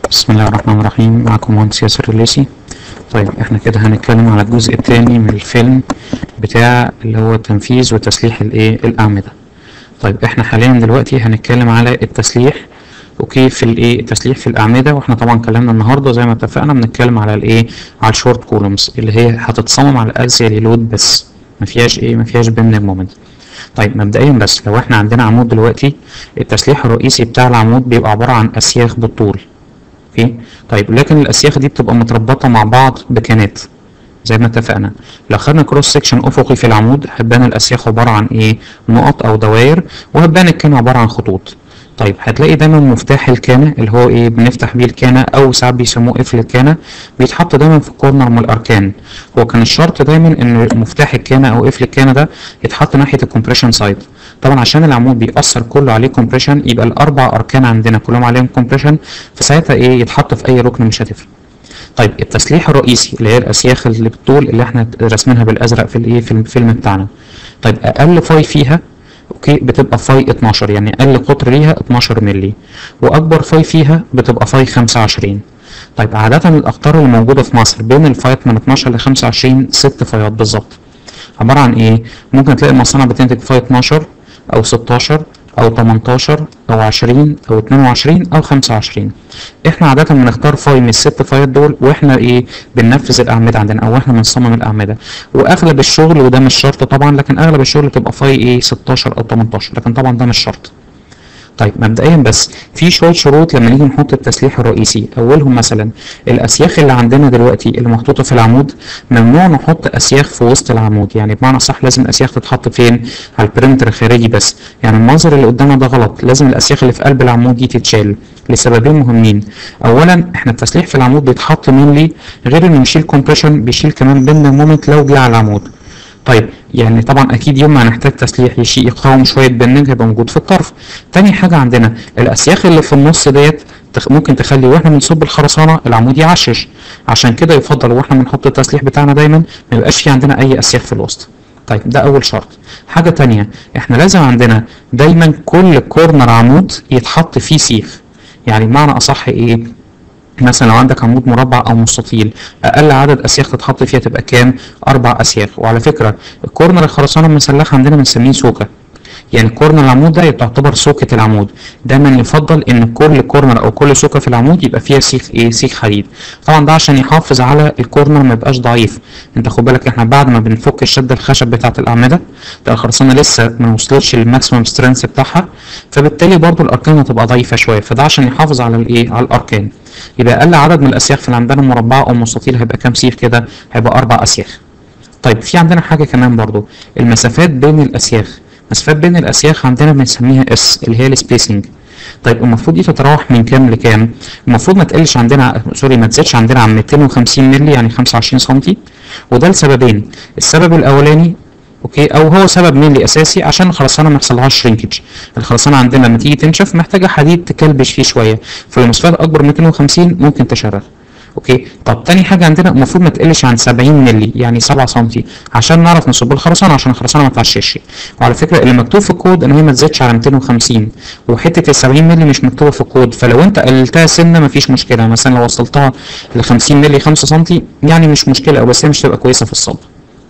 بسم الله الرحمن الرحيم معكم مهندس ياسر الليسي طيب احنا كده هنتكلم على الجزء الثاني من الفيلم بتاع اللي هو تنفيذ وتسليح الايه الاعمده طيب احنا حاليا دلوقتي هنتكلم على التسليح اوكي في الايه التسليح في الاعمده واحنا طبعا اتكلمنا النهارده زي ما اتفقنا بنتكلم على الايه على الشورت كولومز اللي هي هتتصمم على الالسيالي لود بس ما فيهاش ايه ما فيهاش بيندنج مومنت طيب مبدئيا بس لو احنا عندنا عمود دلوقتي التسليح الرئيسي بتاع العمود بيبقى عباره عن اسياخ بالطول اوكي طيب لكن الاسياخ دي بتبقى متربطه مع بعض بكانات زي ما اتفقنا لو خدنا كروس سيكشن افقي في العمود هتبان الاسياخ عباره عن ايه نقط او دوائر وهتبان الكان عباره عن خطوط طيب هتلاقي دايما مفتاح الكانه اللي هو ايه بنفتح بيه الكانه او ساعات بيسموه قفل الكانه بيتحط دايما في الكورنر من الاركان هو كان الشرط دايما ان مفتاح الكانه او قفل الكانه ده يتحط ناحيه الكومبريشن سايد طبعا عشان العمود بيأثر كله عليه كومبريشن يبقى الاربع اركان عندنا كلهم عليهم كومبريشن فساعتها ايه يتحط في اي ركن مش هتفرق طيب التسليح الرئيسي اللي هي الاسياخ اللي بالطول اللي احنا راسمينها بالازرق في الايه في الفيلم بتاعنا طيب اقل فاي فيها اوكي بتبقى فاي 12 يعني اقل قطر ليها 12 مللي واكبر فاي فيها بتبقى فاي 25 طيب عادة الأقطار اللي موجودة في مصر بين الفايت من 12 ل 25 ست فايات بالظبط عبارة عن إيه؟ ممكن تلاقي المصانع بتنتج فاي 12 أو 16 أو 18 أو 20 أو 22 أو 25 إحنا عادة بنختار فاي من الست فايات دول وإحنا إيه بننفذ الأعمدة عندنا أو إحنا بنصمم الأعمدة وأغلب الشغل وده مش شرط طبعا لكن أغلب الشغل بتبقى فاي إيه 16 أو 18 لكن طبعا ده مش شرط طيب مبدئيا بس في شويه شروط لما نيجي نحط التسليح الرئيسي اولهم مثلا الاسياخ اللي عندنا دلوقتي اللي محطوطه في العمود ممنوع نحط اسياخ في وسط العمود يعني بمعنى صح لازم الاسياخ تتحط فين على البريمتر الخارجي بس يعني المنظر اللي قدامنا ده غلط لازم الاسياخ اللي في قلب العمود دي تتشال لسببين مهمين اولا احنا التسليح في العمود بيتحط مينلي غير انه يشيل كومبريشن بيشيل كمان بيندنج مومنت لو جه على العمود طيب يعني طبعا اكيد يوم ما هنحتاج تسليح يشي يقاوم شويه بنج هيبقى موجود في الطرف تاني حاجه عندنا الاسياخ اللي في النص ديت ممكن تخلي واحنا بنصب الخرسانه العمود يعشش عشان كده يفضل واحنا بنحط التسليح بتاعنا دايما ما يبقاش في عندنا اي اسياخ في الوسط طيب ده اول شرط حاجه تانية احنا لازم عندنا دايما كل كورنر عمود يتحط فيه سيخ يعني بمعنى اصح ايه مثلا لو عندك عمود مربع او مستطيل اقل عدد اسياخ تتحط فيها تبقى كام اربع اسياخ وعلى فكره الكورنر الخرسانه المسلحه عندنا بنسميه سوكه يعني كورنر العمود ده تعتبر سوكة العمود دايما يفضل ان كل كورنر او كل سوكة في العمود يبقى فيها سيخ ايه سيخ حديد طبعا ده عشان يحافظ على الكورنر ما يبقاش ضعيف انت خد بالك احنا بعد ما بنفك الشده الخشب بتاعه الاعمده ده الخرسانه لسه ما وصلتش للماكسيمم سترينث بتاعها فبالتالي برضو الاركان هتبقى ضعيفه شويه فده عشان يحافظ على الايه على الاركان يبقى اقل عدد من الاسياخ في العمدان المربعه او المستطيل هيبقى كام سيخ كده هيبقى اربع اسياخ طيب في عندنا حاجه كمان برضو المسافات بين الاسياخ مسافات بين الاسياخ عندنا بنسميها اس اللي هي السبيسنج طيب المفروض دي تتراوح من كام لكام المفروض ما تقلش عندنا سوري ما تزيدش عندنا عن 250 مللي يعني 25 سم وده لسببين السبب الاولاني اوكي او هو سبب مينلي اساسي عشان الخرسانه ما يحصلهاش شرينكج الخرسانه عندنا لما تيجي تنشف محتاجه حديد تكلبش فيه شويه فالمسافات اكبر من 250 ممكن تشرخ اوكي طب تاني حاجه عندنا المفروض ما تقلش عن 70 مللي يعني 7 سم عشان نعرف نصب الخرسانه عشان الخرسانه ما تعشش وعلى فكره اللي مكتوب في الكود ان هي ما تزيدش على 250 وحته ال 70 مللي مش مكتوبه في الكود فلو انت قللتها سنه ما فيش مشكله مثلا لو وصلتها ل 50 مللي 5 سم يعني مش مشكله بس هي مش تبقى كويسه في الصب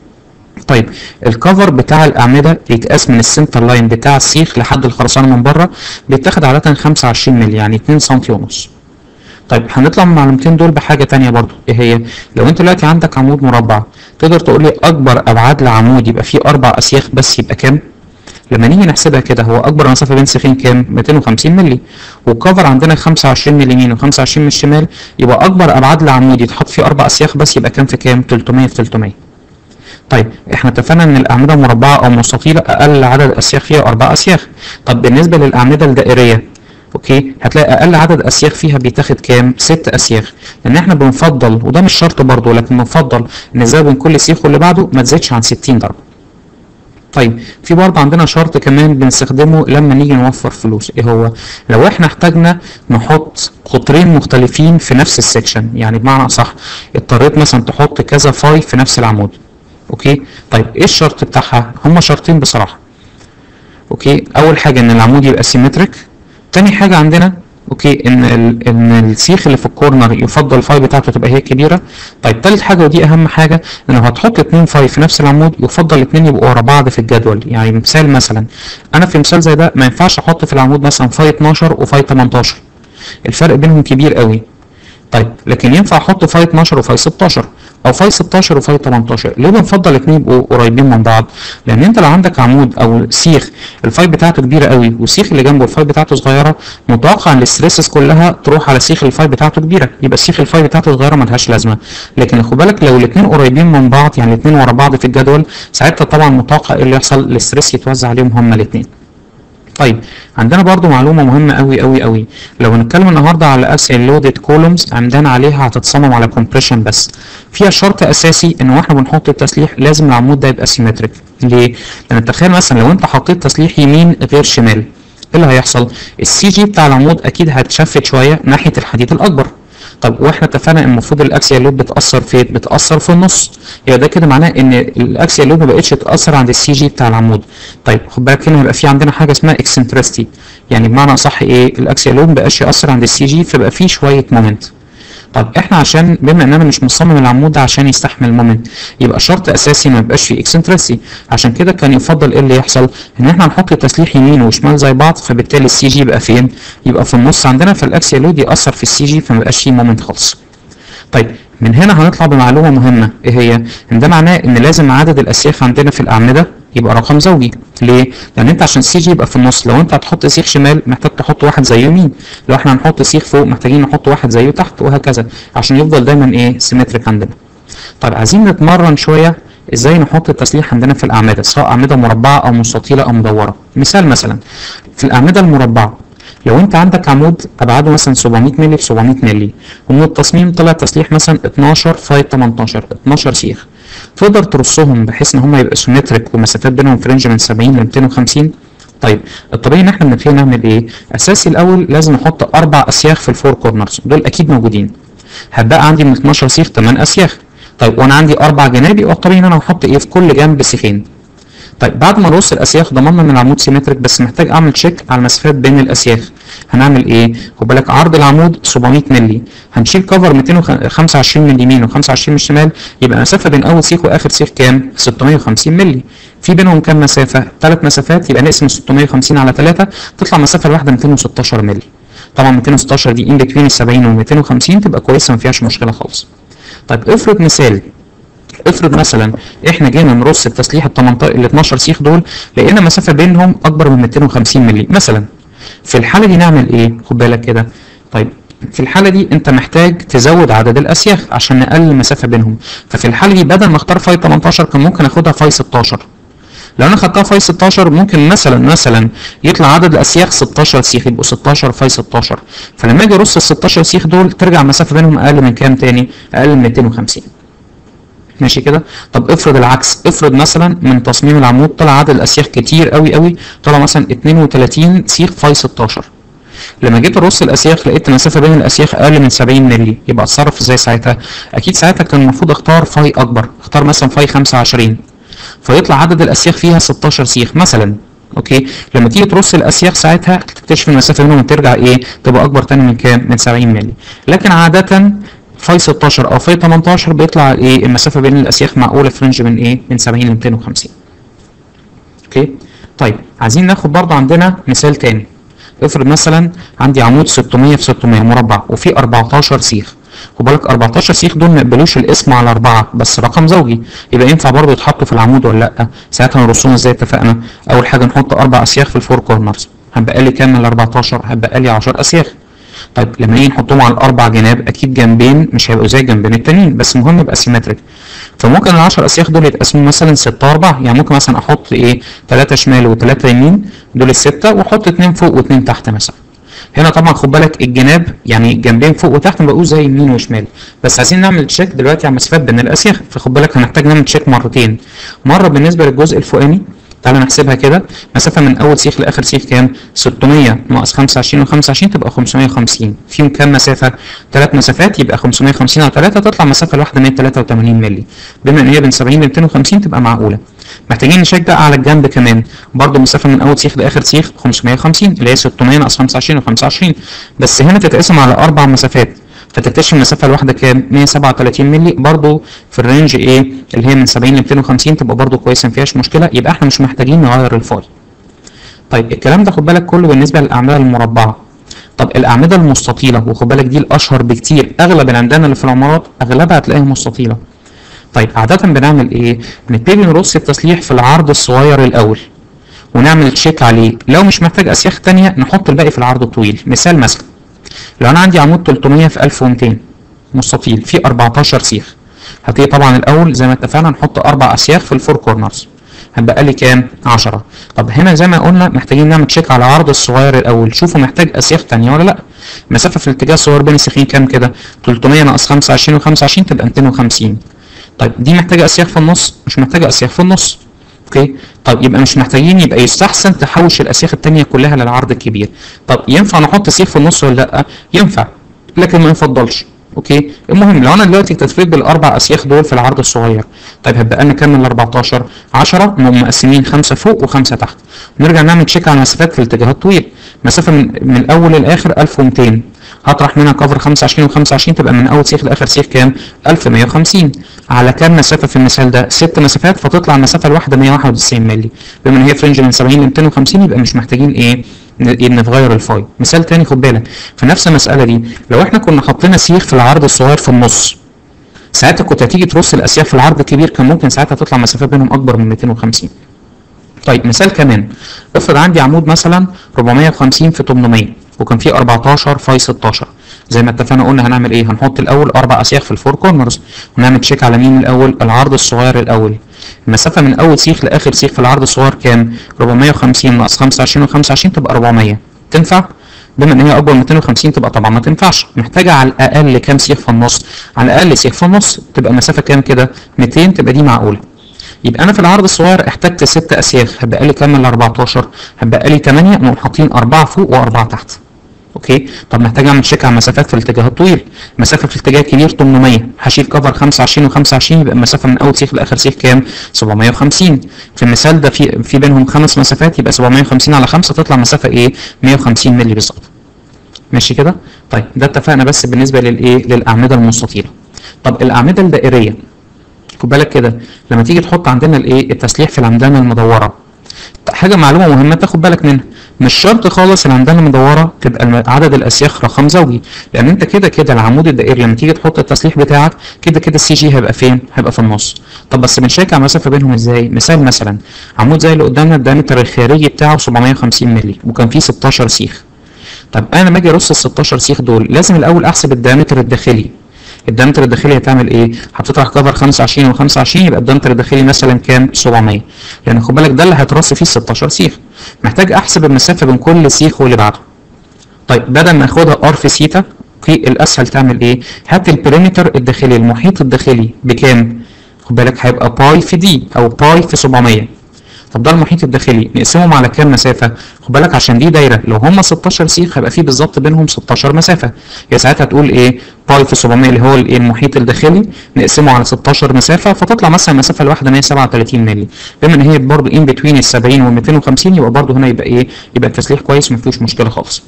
طيب الكفر بتاع الاعمده بيتقاس من السنتر لاين بتاع السيخ لحد الخرسانه من بره بيتاخد عاده 25 مللي يعني 2 سم ونص طيب هنطلع من المعلومتين دول بحاجه تانية برضو ايه هي لو انت دلوقتي عندك عمود مربع تقدر تقول لي اكبر ابعاد لعمود يبقى فيه اربع اسياخ بس يبقى كام لما نيجي نحسبها كده هو اكبر مسافه بين سيخين كام 250 مللي والكفر عندنا 25 من اليمين و25 من الشمال يبقى اكبر ابعاد لعمود يتحط فيه اربع اسياخ بس يبقى كام في كام 300 في 300 طيب احنا اتفقنا ان الاعمده مربعه او مستطيله اقل عدد اسياخ فيها اربع اسياخ طب بالنسبه للاعمده الدائريه اوكي هتلاقي اقل عدد اسياخ فيها بيتاخد كام ست اسياخ لان احنا بنفضل وده مش شرط برضه لكن بنفضل ان الزاويه بين كل سيخ واللي بعده ما تزيدش عن 60 درجه طيب في برضه عندنا شرط كمان بنستخدمه لما نيجي نوفر فلوس ايه هو لو احنا احتاجنا نحط قطرين مختلفين في نفس السكشن يعني بمعنى اصح اضطريت مثلا تحط كذا فاي في نفس العمود اوكي طيب ايه الشرط بتاعها هما شرطين بصراحه اوكي اول حاجه ان العمود يبقى سيمتريك تاني حاجه عندنا اوكي ان ال ان السيخ اللي في الكورنر يفضل الفاي بتاعته تبقى هي كبيره طيب تالت حاجه ودي اهم حاجه ان لو هتحط اتنين فاي في نفس العمود يفضل الاتنين يبقوا ورا بعض في الجدول يعني مثال مثلا انا في مثال زي ده ما ينفعش احط في العمود مثلا فاي 12 وفاي 18 الفرق بينهم كبير قوي طيب لكن ينفع احط فاي 12 وفاي 16 او فاي 16 وفاي 18 ليه بنفضل الاثنين يبقوا قريبين من بعض لان انت لو عندك عمود او سيخ الفاي بتاعته كبيره قوي والسيخ اللي جنبه الفاي بتاعته صغيره متوقع ان الستريسز كلها تروح على سيخ الفاي بتاعته كبيره يبقى سيخ الفاي بتاعته صغيره ملهاش لازمه لكن خد بالك لو الاثنين قريبين من بعض يعني الاثنين ورا بعض في الجدول ساعتها طبعا متوقع ايه اللي يحصل الاستريس يتوزع عليهم هما الاثنين طيب عندنا برضو معلومه مهمه قوي قوي قوي لو هنتكلم النهارده على اكسل لودد كولومز عندنا عليها هتتصمم على كومبريشن بس فيها شرط اساسي ان واحنا بنحط التسليح لازم العمود ده يبقى سيمتريك ليه لان تخيل مثلا لو انت حطيت تسليح يمين غير شمال ايه اللي هيحصل السي جي بتاع العمود اكيد هتشفت شويه ناحيه الحديد الاكبر طب واحنا اتفقنا ان المفروض الاكسيال لود بتاثر فين بتاثر في النص يبقى ده كده معناه ان الاكسيال لود ما بقتش تاثر عند السي جي بتاع العمود طيب خد بالك هنا هيبقى في عندنا حاجه اسمها اكسنترستي يعني بمعنى صح ايه الاكسيال لود ما بقاش ياثر عند السي جي فبقى فيه شويه مومنت طب احنا عشان بما ان انا مش مصمم العمود ده عشان يستحمل مومنت يبقى شرط اساسي ما يبقاش فيه اكسنترسي عشان كده كان يفضل ايه اللي يحصل ان احنا نحط تسليح يمين وشمال زي بعض فبالتالي السي جي يبقى فين يبقى في النص عندنا فالاكسيال لود ياثر في السي جي فما يبقاش فيه مومنت خالص طيب من هنا هنطلع بمعلومه مهمه ايه هي ان ده معناه ان لازم عدد الاسياخ عندنا في الاعمده يبقى رقم زوجي ليه لان انت عشان السي جي يبقى في النص لو انت هتحط سيخ شمال محتاج تحط واحد زيه يمين لو احنا هنحط سيخ فوق محتاجين نحط واحد زيه تحت وهكذا عشان يفضل دايما ايه سيمتريك عندنا طيب عايزين نتمرن شويه ازاي نحط التسليح عندنا في الاعمده سواء اعمده مربعه او مستطيله او مدوره مثال مثلا في الاعمده المربعه لو انت عندك عمود ابعاده مثلا 700 مللي في 700 مللي ومن التصميم طلع تسليح مثلا 12 فاي 18 12 سيخ تقدر ترصهم بحيث ان هم يبقوا سيمتريك ومسافات بينهم في رينج من 70 ل 250 طيب الطبيعي ان احنا بنبتدي نعمل ايه؟ اساسي الاول لازم احط اربع اسياخ في الفور كورنرز دول اكيد موجودين هتبقى عندي من 12 سيخ 8 اسياخ طيب وانا عندي اربع جناب يبقى الطبيعي ان انا احط ايه في كل جنب سيخين طيب بعد ما نرص الاسياخ ضمننا ان العمود سيمتريك بس محتاج اعمل تشيك على المسافات بين الاسياخ هنعمل ايه خد بالك عرض العمود 700 مللي هنشيل كفر 225 من اليمين و25 من الشمال يبقى المسافه بين اول سيخ واخر سيخ كام 650 مللي في بينهم كام مسافه ثلاث مسافات يبقى نقسم 650 على 3 تطلع مسافه الواحده 216 مللي طبعا 216 دي ان بتوين ال 70 وال 250 تبقى كويسه ما فيهاش مشكله خالص طيب افرض مثال افرض مثلا احنا جينا نرص التسليح ال 18 ال 12 سيخ دول لقينا مسافه بينهم اكبر من 250 مللي مثلا في الحاله دي نعمل ايه خد بالك كده طيب في الحالة دي انت محتاج تزود عدد الاسياخ عشان نقلل المسافة بينهم ففي الحالة دي بدل ما اختار فاي 18 كان ممكن اخدها فاي 16 لو انا خدتها فاي 16 ممكن مثلا مثلا يطلع عدد الاسياخ 16 سيخ يبقوا 16 فاي 16 فلما اجي ارص ال 16 سيخ دول ترجع المسافة بينهم اقل من كام تاني اقل من 250 ماشي كده طب افرض العكس افرض مثلا من تصميم العمود طلع عدد الاسياخ كتير قوي قوي طلع مثلا 32 سيخ فاي 16 لما جيت ارص الاسياخ لقيت المسافه بين الاسياخ اقل من 70 مللي يبقى اتصرف ازاي ساعتها اكيد ساعتها كان المفروض اختار فاي اكبر اختار مثلا فاي 25 فيطلع عدد الاسياخ فيها 16 سيخ مثلا اوكي لما تيجي ترص الاسياخ ساعتها تكتشف المسافه بينهم ترجع ايه تبقى اكبر تاني من كام من 70 مللي لكن عاده فاي 16 او فاي 18 بيطلع ايه المسافه بين الاسياخ معقوله في رينج من ايه من 70 ل 250 اوكي طيب عايزين ناخد برضه عندنا مثال تاني افرض مثلا عندي عمود 600 في 600 مربع وفيه 14 سيخ خد بالك 14 سيخ دول ما يقبلوش الاسم على اربعه بس رقم زوجي يبقى ينفع برضه يتحطوا في العمود ولا لا ساعتها نرسمهم ازاي اتفقنا اول حاجه نحط اربع اسياخ في الفور كورنرز هبقى لي كام من ال 14 هبقى لي 10 اسياخ طيب لما نيجي نحطهم على الاربع جناب اكيد جنبين مش هيبقوا زي جنبين التانيين بس المهم يبقى سيمتريك فممكن ال 10 اسياخ دول يتقسموا مثلا 6 و4 يعني ممكن مثلا احط ايه 3 شمال و3 يمين دول السته واحط اثنين فوق واثنين تحت مثلا هنا طبعا خد بالك الجناب يعني الجنبين فوق وتحت ما بقوش زي يمين وشمال بس عايزين نعمل تشيك دلوقتي على المسافات بين الاسياخ فخد بالك هنحتاج نعمل تشيك مرتين مره بالنسبه للجزء الفوقاني تعالى نحسبها كده مسافة من أول سيخ لآخر سيخ كام؟ 600 ناقص 25 و25 تبقى 550 فيهم كام مسافة؟ ثلاث مسافات يبقى 550 على 3 تطلع مسافة الواحدة 183 مللي بما إن هي بين 70 ل 250 تبقى معقولة محتاجين نشيك بقى على الجنب كمان برضه مسافة من أول سيخ لآخر سيخ 550 اللي هي 600 ناقص 25 و25 بس هنا تتقسم على أربع مسافات فتكتشف المسافة الواحدة كام؟ 137 مللي برضه في الرينج ايه؟ اللي هي من 70 ل 250 تبقى برضه كويسة ما فيهاش مشكلة يبقى احنا مش محتاجين نغير الفاي. طيب الكلام ده خد بالك كله بالنسبة للأعمدة المربعة. طب الأعمدة المستطيلة وخد بالك دي الأشهر بكتير أغلب العمدان اللي في العمارات أغلبها هتلاقيها مستطيلة. طيب عادة بنعمل ايه؟ بنبتدي نرص التسليح في العرض الصغير الأول. ونعمل تشيك عليه لو مش محتاج أسياخ تانية نحط الباقي في العرض الطويل مثال مثلا لو انا عندي عمود 300 في 1200 مستطيل فيه 14 سيخ هبتدي طبعا الاول زي ما اتفقنا نحط اربع اسياخ في الفور كورنرز هتبقى لي كام 10 طب هنا زي ما قلنا محتاجين نعمل تشيك على العرض الصغير الاول شوفوا محتاج اسياخ تانية ولا لا المسافه في الاتجاه الصغير بين السيخين كام كده 300 ناقص 25 و25 تبقى 250 طيب دي محتاجه اسياخ في النص مش محتاجه اسياخ في النص اوكي طب يبقى مش محتاجين يبقى يستحسن تحوش الاسياخ التانية كلها للعرض الكبير طب ينفع نحط سيخ في النص ولا لا ينفع لكن ما يفضلش اوكي المهم لو انا دلوقتي اكتفيت بالاربع اسياخ دول في العرض الصغير طيب هتبقى لنا كام من ال 14 10 نقوم مقسمين خمسه فوق وخمسه تحت نرجع نعمل تشيك على المسافات في الاتجاه الطويل مسافه من من الاول للاخر 1200 هطرح منها كفر 25 و25 تبقى من اول سيخ لاخر سيخ كام 1150 على كام مسافه في المثال ده ست مسافات فتطلع المسافه الواحده 191 مللي بما ان هي فرنج من 70 ل 250 يبقى مش محتاجين ايه نتغير الفاي مثال تاني خد بالك في نفس المساله دي لو احنا كنا حطينا سيخ في العرض الصغير في النص ساعتها كنت هتيجي ترص الاسياخ في العرض الكبير كان ممكن ساعتها تطلع مسافات بينهم اكبر من 250 طيب مثال كمان افرض عندي عمود مثلا 450 في 800 وكان فيه 14 فاي 16 زي ما اتفقنا قلنا هنعمل ايه هنحط الاول اربع اسياخ في الفور كورنرز ونعمل تشيك على مين الاول العرض الصغير الاول المسافه من اول سيخ لاخر سيخ في العرض الصغير كام 450 ناقص 25 و25 تبقى 400 تنفع بما ان هي اكبر من 250 تبقى طبعا ما تنفعش محتاجه على الاقل كام سيخ في النص على الاقل سيخ في النص تبقى مسافه كام كده 200 تبقى دي معقوله يبقى انا في العرض الصغير احتجت ست اسياخ هبقى لي كام من ال 14 هبقى لي 8 نقوم حاطين اربعه فوق واربعه تحت اوكي طب محتاج اعمل تشيك على المسافات في الاتجاه الطويل مسافه في الاتجاه الكبير 800 هشيل كفر 25 و25 يبقى المسافه من اول سيخ لاخر سيخ كام 750 في المثال ده في في بينهم خمس مسافات يبقى 750 على 5 تطلع مسافه ايه 150 مللي بالظبط ماشي كده طيب ده اتفقنا بس بالنسبه للايه للاعمده المستطيله طب الاعمده الدائريه خد بالك كده لما تيجي تحط عندنا الايه التسليح في العمدان المدوره حاجه معلومه مهمه تاخد بالك منها مش شرط خالص العمدان المدوره تبقى الم- عدد الاسياخ رقم زوجي لان انت كده كده العمود الدائري لما تيجي تحط التسليح بتاعك كده كده السي جي هيبقى فين هيبقى في النص طب بس بنشيك على المسافه بينهم ازاي مثال مثلا عمود زي اللي قدامنا الدايمتر الخارجي بتاعه 750 مللي وكان فيه 16 سيخ طب انا لما اجي ارص ال 16 سيخ دول لازم الاول احسب الدايمتر الداخلي الدايمتر الداخلي هتعمل ايه؟ هتطرح كفر 25 و25 يبقى الدايمتر الداخلي مثلا كام؟ 700 يعني خد بالك ده اللي هيترص فيه 16 سيخ محتاج احسب المسافه بين كل سيخ واللي بعده طيب بدل ما اخدها ار في سيتا اوكي الاسهل تعمل ايه؟ هات البريمتر الداخلي المحيط الداخلي بكام؟ خد بالك هيبقى باي في دي او باي في 700 طب ده المحيط الداخلي نقسمهم على كام مسافه خد بالك عشان دي دايره لو هم 16 سيخ هيبقى فيه بالظبط بينهم 16 مسافه يا ساعتها تقول ايه باي في 700 اللي هو الايه المحيط الداخلي نقسمه على 16 مسافه فتطلع مثلا المسافه الواحده 137 مللي بما ان هي برضه ان بتوين ال 70 وال 250 يبقى برضه هنا يبقى ايه يبقى التسليح كويس ما فيهوش مشكله خالص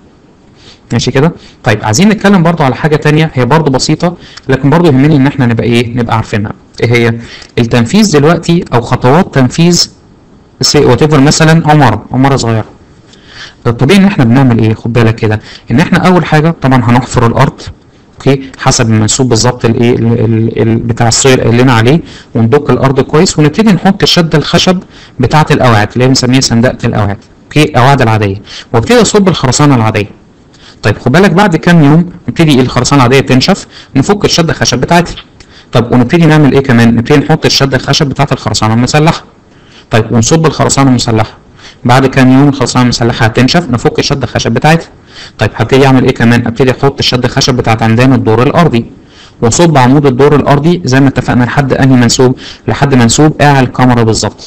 ماشي كده طيب عايزين نتكلم برضو على حاجه تانية هي برضو بسيطه لكن برضو يهمني ان احنا نبقى ايه نبقى عارفينها ايه هي التنفيذ دلوقتي او خطوات تنفيذ وات ايفر مثلا عماره عماره صغيره الطبيعي ان احنا بنعمل ايه خد بالك كده ان احنا اول حاجه طبعا هنحفر الارض اوكي حسب المنسوب بالظبط الايه ال- ال- ال- بتاع الصير اللي لنا عليه وندق الارض كويس ونبتدي نحط الشده الخشب بتاعه القواعد اللي هي بنسميها سندقه القواعد اوكي القواعد العاديه وابتدي اصب الخرسانه العاديه طيب خد بالك بعد كام يوم نبتدي الخرسانه العاديه تنشف نفك الشده الخشب بتاعتها طب ونبتدي نعمل ايه كمان نبتدي نحط الشده الخشب بتاعه الخرسانه المسلحه طيب ونصب الخرسانه المسلحه بعد كام يوم الخرسانه المسلحه هتنشف نفك الشده الخشب بتاعتها طيب هبتدي اعمل ايه كمان ابتدي احط الشده الخشب بتاعت عمدان الدور الارضي واصب عمود الدور الارضي زي ما اتفقنا لحد انهي منسوب لحد منسوب قاع الكاميرا بالظبط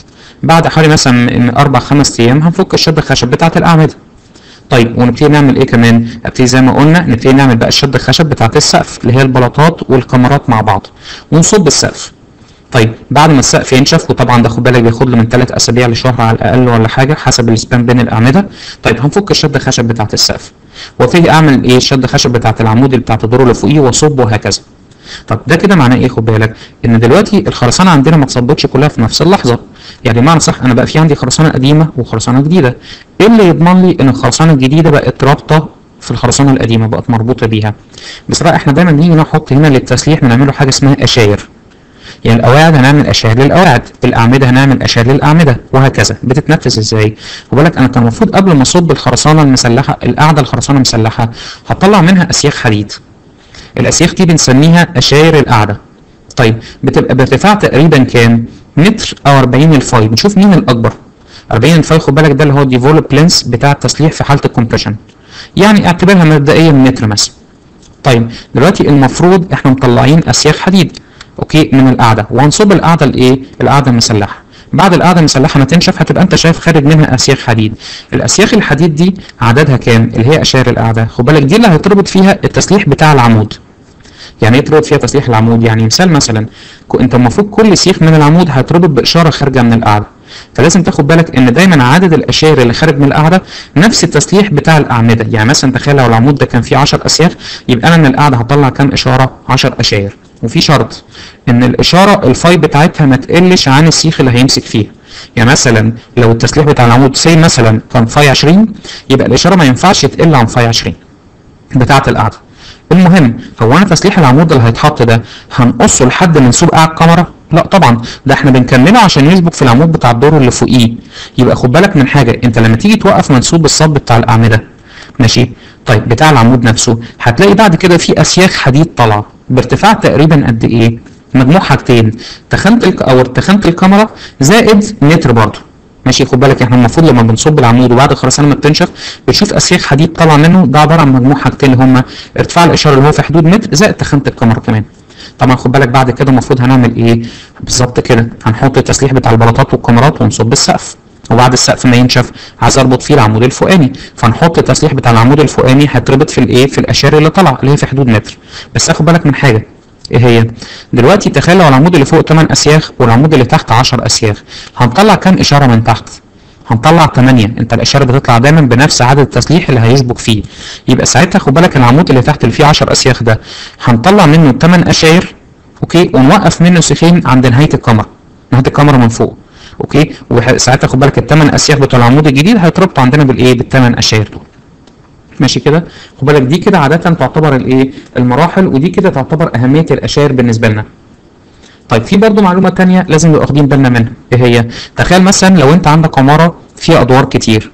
بعد حوالي مثلا من اربع خمس ايام هنفك الشد الخشب بتاعه الاعمده طيب ونبتدي نعمل ايه كمان ابتدي زي ما قلنا نبتدي نعمل بقى الشد الخشب بتاعه السقف اللي هي البلاطات والكمرات مع بعض ونصب السقف طيب بعد ما السقف ينشف وطبعا ده خد بالك بياخد له من ثلاث اسابيع لشهر على الاقل ولا حاجه حسب السبان بين الاعمده طيب هنفك الشد الخشب بتاعه السقف وابتدي اعمل ايه الشد الخشب بتاعه العمود اللي بتاعه الدور اللي فوقيه واصب وهكذا طب ده كده معناه ايه خد بالك ان دلوقتي الخرسانه عندنا ما اتصبتش كلها في نفس اللحظه يعني بمعنى صح انا بقى في عندي خرسانه قديمه وخرسانه جديده ايه اللي يضمن لي ان الخرسانه الجديده بقت رابطه في الخرسانه القديمه بقت مربوطه بيها بصراحه احنا دايما بنيجي نحط هنا للتسليح بنعمله حاجه اسمها اشاير يعني القواعد هنعمل اشياء للقواعد الاعمده هنعمل اشياء للاعمده وهكذا بتتنفذ ازاي وبالك انا كان المفروض قبل ما اصب الخرسانه المسلحه القاعده الخرسانه المسلحه هطلع منها اسياخ حديد الاسياخ دي بنسميها اشاير القاعده طيب بتبقى بارتفاع تقريبا كام متر او 40 الفاي بنشوف مين الاكبر 40 الفاي خد بالك ده اللي هو ديفولب لينس بتاع التسليح في حاله الكومبريشن يعني اعتبرها مبدئيا متر مثلا طيب دلوقتي المفروض احنا مطلعين اسياخ حديد اوكي من القاعده وهنصب القاعده الايه القاعده المسلحه بعد القاعده المسلحه ما تنشف هتبقى انت شايف خارج منها اسياخ حديد الاسياخ الحديد دي عددها كام اللي هي اشاير القاعده خد بالك دي اللي هيتربط فيها التسليح بتاع العمود يعني ايه تربط فيها تسليح العمود يعني مثال مثلا انت المفروض كل سيخ من العمود هيتربط باشاره خارجه من القاعده فلازم تاخد بالك ان دايما عدد الاشاير اللي خارج من القاعده نفس التسليح بتاع الاعمده يعني مثلا تخيل لو العمود ده كان فيه 10 اسياخ يبقى انا من القاعده هطلع كام اشاره 10 اشاير وفي شرط ان الاشاره الفاي بتاعتها ما تقلش عن السيخ اللي هيمسك فيها يعني مثلا لو التسليح بتاع العمود سي مثلا كان فاي 20 يبقى الاشاره ما ينفعش تقل عن فاي 20 بتاعه القاعده المهم هو انا تسليح العمود اللي هيتحط ده هنقصه لحد منسوب قاع الكاميرا لا طبعا ده احنا بنكمله عشان يسبق في العمود بتاع الدور اللي فوقيه يبقى خد بالك من حاجه انت لما تيجي توقف منسوب الصب بتاع الاعمده ماشي طيب بتاع العمود نفسه هتلاقي بعد كده في اسياخ حديد طالعه بارتفاع تقريبا قد ايه مجموع حاجتين تخانه الك... او تخانه الكاميرا زائد متر برضه ماشي خد بالك احنا المفروض لما بنصب العمود وبعد الخرسانه ما بتنشف بنشوف اسياخ حديد طالعه منه ده عباره عن مجموع حاجتين اللي هما ارتفاع الاشاره اللي هو في حدود متر زائد تخانه الكاميرا كمان طبعا خد بالك بعد كده المفروض هنعمل ايه بالظبط كده هنحط التسليح بتاع البلاطات والكاميرات ونصب السقف وبعد السقف ما ينشف عايز اربط فيه العمود الفوقاني فنحط التسليح بتاع العمود الفوقاني هيتربط في الايه في الاشاري اللي طالعه اللي هي في حدود متر بس اخد بالك من حاجه ايه هي دلوقتي تخيل لو العمود اللي فوق 8 اسياخ والعمود اللي تحت 10 اسياخ هنطلع كام اشاره من تحت هنطلع 8 انت الاشاره بتطلع دايما بنفس عدد التسليح اللي هيشبك فيه يبقى ساعتها خد بالك العمود اللي تحت اللي فيه 10 اسياخ ده هنطلع منه 8 اشاير اوكي ونوقف منه سيخين عند نهايه الكاميرا نهايه الكاميرا من فوق اوكي وساعتها خد بالك الثمان اسياخ بتوع العمود الجديد هيتربطوا عندنا بالايه بالثمان اشاير دول ماشي كده خد بالك دي كده عاده تعتبر الايه المراحل ودي كده تعتبر اهميه الاشاير بالنسبه لنا طيب في برضو معلومه تانية لازم نبقى واخدين بالنا منها ايه هي تخيل مثلا لو انت عندك عماره فيها ادوار كتير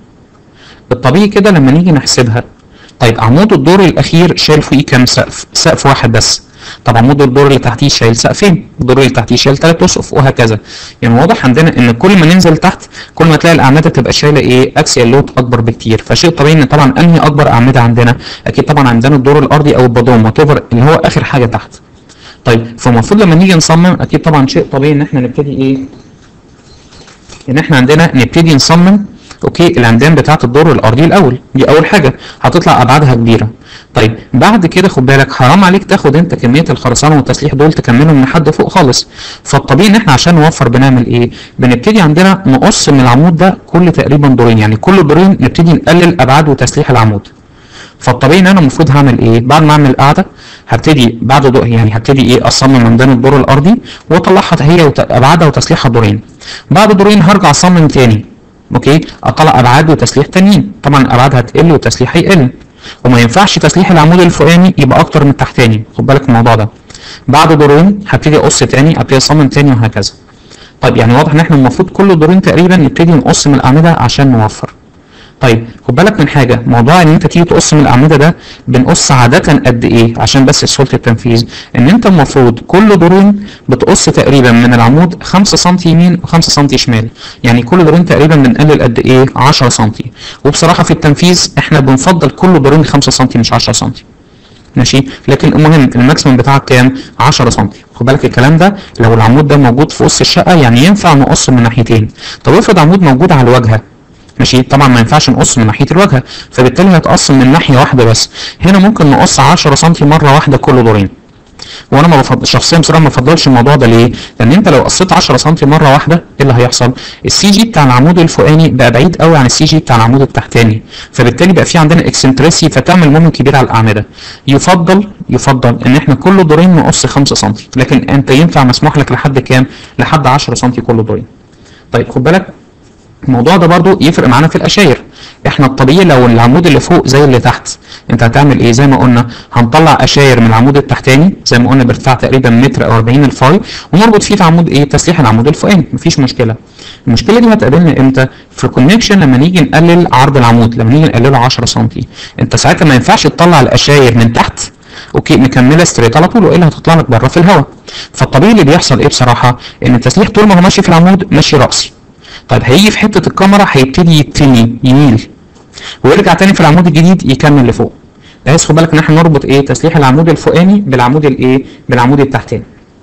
الطبيعي كده لما نيجي نحسبها طيب عمود الدور الاخير شايل فوقيه كام سقف سقف واحد بس طب عمود الدور اللي تحتيه شايل سقفين الدور اللي تحتيه شايل ثلاث اسقف وهكذا يعني واضح عندنا ان كل ما ننزل تحت كل ما تلاقي الاعمده تبقى شايله ايه اكسيال لود اكبر بكتير فشيء طبيعي ان طبعا انهي اكبر اعمده عندنا اكيد طبعا عندنا الدور الارضي او البضام وات اللي هو اخر حاجه تحت طيب فالمفروض لما نيجي نصمم اكيد طبعا شيء طبيعي ان احنا نبتدي ايه ان احنا عندنا نبتدي نصمم اوكي العمدان بتاعه الدور الارضي الاول دي اول حاجه هتطلع ابعادها كبيره طيب بعد كده خد بالك حرام عليك تاخد انت كميه الخرسانه والتسليح دول تكملهم لحد فوق خالص فالطبيعي ان احنا عشان نوفر بنعمل ايه بنبتدي عندنا نقص من العمود ده كل تقريبا دورين يعني كل دورين نبتدي نقلل ابعاد وتسليح العمود فالطبيعي ان انا المفروض هعمل ايه بعد ما اعمل قاعده هبتدي بعد دو يعني هبتدي ايه اصمم عندنا الدور الارضي واطلعها هي وت- ابعادها وتسليحها دورين بعد دورين هرجع اصمم تاني اوكي اطلع ابعاد وتسليح تانيين طبعا الابعاد هتقل والتسليح هيقل وما ينفعش تسليح العمود الفوقاني يبقى اكتر من التحتاني خد بالك من الموضوع ده بعد دورين هبتدي اقص تاني ابتدي اصمم تاني وهكذا طيب يعني واضح ان احنا المفروض كل دورين تقريبا نبتدي نقص من الاعمده عشان نوفر طيب خد بالك من حاجه موضوع ان انت تيجي تقص من الاعمده ده بنقص عاده قد ايه عشان بس سهوله التنفيذ ان انت المفروض كل دورين بتقص تقريبا من العمود 5 سم يمين و5 سم شمال يعني كل دورين تقريبا بنقلل قد ايه 10 سم وبصراحه في التنفيذ احنا بنفضل كل دورين 5 سم مش 10 سم ماشي لكن المهم الماكسيمم بتاعك كام 10 سم خد بالك الكلام ده لو العمود ده موجود في وسط الشقه يعني ينفع نقص من ناحيتين طب افرض عمود موجود على الواجهه ماشي طبعا ما ينفعش نقص من ناحيه الواجهه فبالتالي هيتقص من ناحيه واحده بس هنا ممكن نقص 10 سم مره واحده كل دورين وانا ما بفضل شخصيا بصراحه ما بفضلش الموضوع ده ليه؟ لان انت لو قصيت 10 سم مره واحده ايه اللي هيحصل؟ السي جي بتاع العمود الفوقاني بقى بعيد قوي عن السي جي بتاع العمود التحتاني فبالتالي بقى في عندنا اكسنتريسي فتعمل مومنت كبير على الاعمده يفضل يفضل ان احنا كل دورين نقص 5 سم لكن انت ينفع مسموح لك لحد كام؟ لحد 10 سم كل دورين. طيب خد بالك الموضوع ده برضو يفرق معانا في الاشاير احنا الطبيعي لو العمود اللي فوق زي اللي تحت انت هتعمل ايه زي ما قلنا هنطلع اشاير من العمود التحتاني زي ما قلنا بارتفاع تقريبا متر او 40 الفاي ونربط فيه في عمود ايه تسليح العمود الفوقاني مفيش مشكله المشكله دي هتقابلنا امتى في الكونكشن لما نيجي نقلل عرض العمود لما نيجي نقلله 10 سم انت ساعتها ما ينفعش تطلع الاشاير من تحت اوكي مكمله ستريت على طول والا هتطلع لك بره في الهواء فالطبيعي اللي بيحصل ايه بصراحه ان التسليح طول ما هو ماشي في العمود ماشي راسي طيب هيجي في حته الكاميرا هيبتدي يتني يميل ويرجع تاني في العمود الجديد يكمل لفوق بحيث خد بالك ان احنا نربط ايه تسليح العمود الفوقاني بالعمود الايه بالعمود التحتاني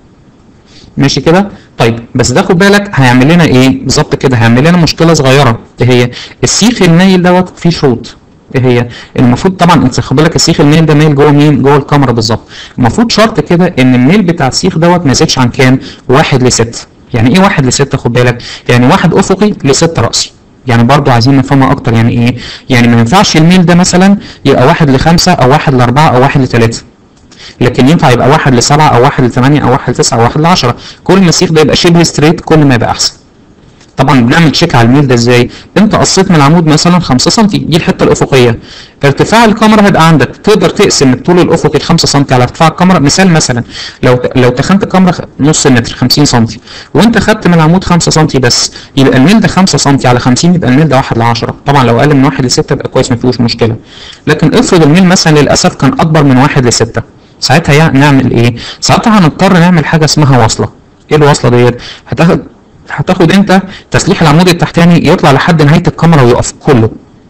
ماشي كده طيب بس ده خد بالك هيعمل لنا ايه بالظبط كده هيعمل لنا مشكله صغيره ايه هي السيخ النايل دوت فيه شروط ايه هي المفروض طبعا انت خد بالك السيخ النيل ده مايل جوه مين جوه الكاميرا بالظبط المفروض شرط كده ان الميل بتاع السيخ دوت ما يزيدش عن كام واحد لستة يعني ايه واحد لستة خد بالك يعني واحد افقي لستة راسي يعني برضو عايزين نفهمها اكتر يعني ايه يعني ما ينفعش الميل ده مثلا يبقى واحد لخمسة او واحد لاربعة او واحد لثلاثة لكن ينفع يبقى واحد لسبعة او واحد لثمانية او واحد لتسعة او واحد لعشرة كل ما السيخ ده يبقى شبه ستريت كل ما يبقى احسن طبعا بنعمل تشيك على الميل ده ازاي انت قصيت من العمود مثلا 5 سم دي الحته الافقيه ارتفاع الكاميرا هيبقى عندك تقدر تقسم الطول الافقي 5 سم على ارتفاع الكاميرا مثال مثلا لو لو تخنت الكاميرا نص متر 50 سم وانت خدت من العمود 5 سم بس يبقى الميل ده 5 سم على 50 يبقى الميل ده 1 ل 10 طبعا لو اقل من 1 ل 6 يبقى كويس ما فيهوش مشكله لكن افرض الميل مثلا للاسف كان اكبر من 1 ل 6 ساعتها يعني نعمل ايه ساعتها هنضطر نعمل حاجه اسمها وصله ايه الوصله ديت هتاخد هتاخد انت تسليح العمود التحتاني يطلع لحد نهايه الكاميرا ويقف كله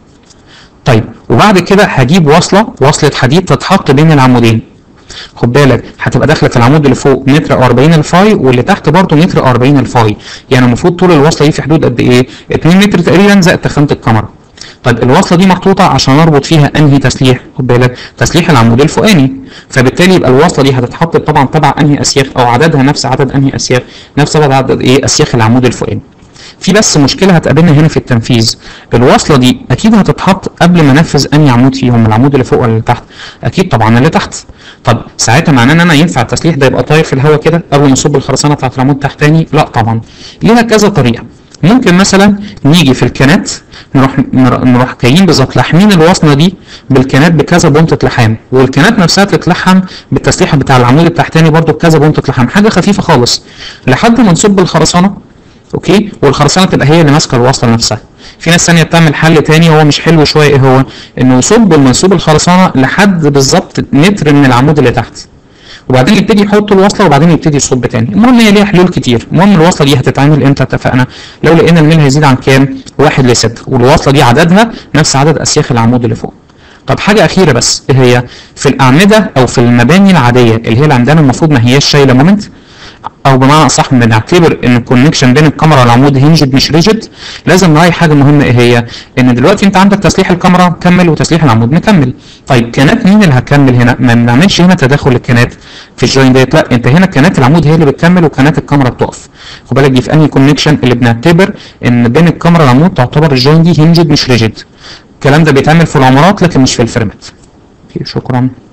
طيب وبعد كده هجيب وصله وصله حديد تتحط بين العمودين خد بالك هتبقى داخله في العمود اللي فوق متر او 40 الفاي واللي تحت برضه متر او 40 الفاي يعني المفروض طول الوصله دي في حدود قد ايه 2 متر تقريبا زائد تخانه الكاميرا طيب الوصله دي محطوطه عشان اربط فيها انهي تسليح خد بالك تسليح العمود الفوقاني فبالتالي يبقى الوصله دي هتتحط طبعا تبع انهي اسياخ او عددها نفس عدد انهي اسياخ نفس عدد عدد ايه اسياخ العمود الفوقاني في بس مشكله هتقابلنا هنا في التنفيذ الوصله دي اكيد هتتحط قبل ما انفذ انهي عمود فيهم العمود اللي فوق ولا اللي تحت اكيد طبعا اللي تحت طب ساعتها معناه ان انا ينفع التسليح ده يبقى طاير في الهواء كده اول ما اصب الخرسانه بتاعت العمود التحتاني لا طبعا ليها كذا طريقه ممكن مثلا نيجي في الكنات نروح نروح جايين بالظبط لاحمين الوصله دي بالكنات بكذا بونطه لحام والكنات نفسها تتلحم بالتسليح بتاع العمود التحتاني برده بكذا بونطه لحام حاجه خفيفه خالص لحد ما نصب الخرسانه اوكي والخرسانه تبقى هي اللي ماسكه الوصله نفسها في ناس ثانيه بتعمل حل تاني هو مش حلو شويه ايه هو انه يصب المنسوب الخرسانه لحد بالظبط متر من العمود اللي تحت وبعدين يبتدي يحط الوصله وبعدين يبتدي يصب تاني المهم هي ليها حلول كتير المهم الوصله دي هتتعمل امتى اتفقنا لو لقينا الميل هيزيد عن كام واحد لستة والوصله دي عددها نفس عدد اسياخ العمود اللي فوق طب حاجه اخيره بس ايه هي في الاعمده او في المباني العاديه اللي هي اللي عندنا المفروض ما هياش شايله مومنت او بمعنى اصح بنعتبر ان الكونكشن بين الكاميرا والعمود هنجد مش ريجيد لازم نراعي حاجه مهمه ايه هي ان دلوقتي انت عندك تسليح الكاميرا مكمل وتسليح العمود مكمل طيب كانات مين اللي هتكمل هنا ما بنعملش هنا تداخل الكانات في الجوين ديت لا انت هنا كانات العمود هي اللي بتكمل وكانات الكاميرا بتقف خد بالك دي في انهي كونكشن اللي بنعتبر ان بين الكاميرا والعمود تعتبر الجوين دي هنجد مش ريجيد الكلام ده بيتعمل في العمارات لكن مش في الفيرمات شكرا